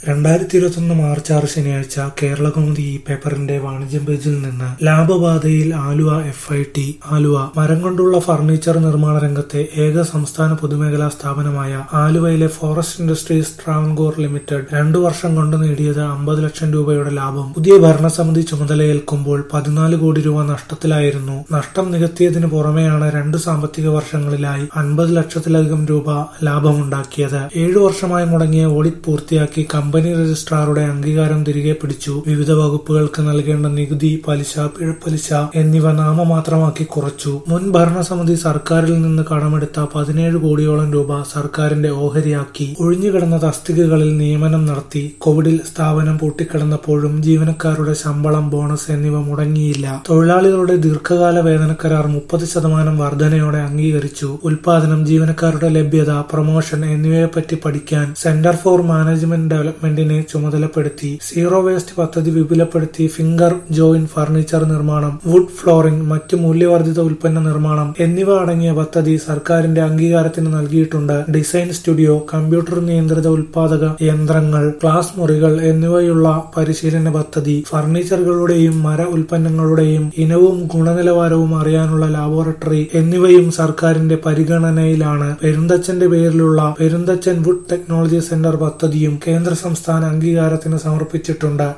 രണ്ടായിരത്തി ഇരുപത്തൊന്ന് മാർച്ച് ആറ് ശനിയാഴ്ച കേരളകൗമുദി ഈ പേപ്പറിന്റെ വാണിജ്യം പേജിൽ നിന്ന് ലാഭബാധയിൽ Aluva F I T Aluva മരം കൊണ്ടുള്ള ഫർണിച്ചർ നിർമ്മാണ രംഗത്തെ ഏക സംസ്ഥാന പൊതുമേഖലാ സ്ഥാപനമായ ആലുവയിലെ ഫോറസ്റ്റ് ഇൻഡസ്ട്രീസ് ട്രാവൻകൂർ ലിമിറ്റഡ് രണ്ടു വർഷം കൊണ്ട് നേടിയത് അമ്പത് ലക്ഷം രൂപയുടെ ലാഭം പുതിയ ഭരണസമിതി ചുമതലയേൽക്കുമ്പോൾ പതിനാല് കോടി രൂപ നഷ്ടത്തിലായിരുന്നു നഷ്ടം നികത്തിയതിനു പുറമെയാണ് രണ്ട് സാമ്പത്തിക വർഷങ്ങളിലായി അൻപത് ലക്ഷത്തിലധികം രൂപ ലാഭമുണ്ടാക്കിയത് ഏഴു വർഷമായി മുടങ്ങിയ ഓഡിറ്റ് പൂർത്തിയാക്കി കമ്പനി രജിസ്ട്രാറുടെ അംഗീകാരം തിരികെ പിടിച്ചു വിവിധ വകുപ്പുകൾക്ക് നൽകേണ്ട നികുതി പലിശ പിഴപ്പലിശ എന്നിവ നാമമാത്രമാക്കി കുറച്ചു മുൻ ഭരണസമിതി സർക്കാരിൽ നിന്ന് കടമെടുത്ത പതിനേഴ് കോടിയോളം രൂപ സർക്കാരിന്റെ ഓഹരിയാക്കി ഒഴിഞ്ഞുകിടന്ന തസ്തികകളിൽ നിയമനം നടത്തി കോവിഡിൽ സ്ഥാപനം പൂട്ടിക്കിടന്നപ്പോഴും ജീവനക്കാരുടെ ശമ്പളം ബോണസ് എന്നിവ മുടങ്ങിയില്ല തൊഴിലാളികളുടെ ദീർഘകാല വേതനക്കരാർ മുപ്പത് ശതമാനം വർധനയോടെ അംഗീകരിച്ചു ഉൽപാദനം ജീവനക്കാരുടെ ലഭ്യത പ്രൊമോഷൻ എന്നിവയെപ്പറ്റി പഠിക്കാൻ സെന്റർ ഫോർ മാനേജ്മെന്റ് ഡെവലപ്മെന്റിനെ ചുമതലപ്പെടുത്തി സീറോ വേസ്റ്റ് പദ്ധതി വിപുലപ്പെടുത്തി ഫിംഗർ ജോയിൻ ഫർണിച്ചർ നിർമ്മാണം വുഡ് ഫ്ലോറിംഗ് മറ്റു മൂല്യവർദ്ധിത ഉൽപ്പന്ന നിർമ്മാണം എന്നിവ അടങ്ങിയ പദ്ധതി സർക്കാരിന്റെ അംഗീകാരത്തിന് നൽകിയിട്ടുണ്ട് ഡിസൈൻ സ്റ്റുഡിയോ കമ്പ്യൂട്ടർ നിയന്ത്രിത ഉൽപാദക യന്ത്രങ്ങൾ ക്ലാസ് മുറികൾ എന്നിവയുള്ള പരിശീലന പദ്ധതി ഫർണിച്ചറുകളുടെയും മര ഉൽപ്പന്നങ്ങളുടെയും ഇനവും ഗുണനിലവാരവും അറിയാനുള്ള ലാബോറട്ടറി എന്നിവയും സർക്കാരിന്റെ പരിഗണനയിലാണ് പെരുന്തച്ചന്റെ പേരിലുള്ള പെരുന്തച്ചൻ വുഡ് ടെക്നോളജി സെന്റർ പദ്ധതിയും കേന്ദ്ര സംസ്ഥാന അംഗീകാരത്തിന് സമർപ്പിച്ചിട്ടുണ്ട്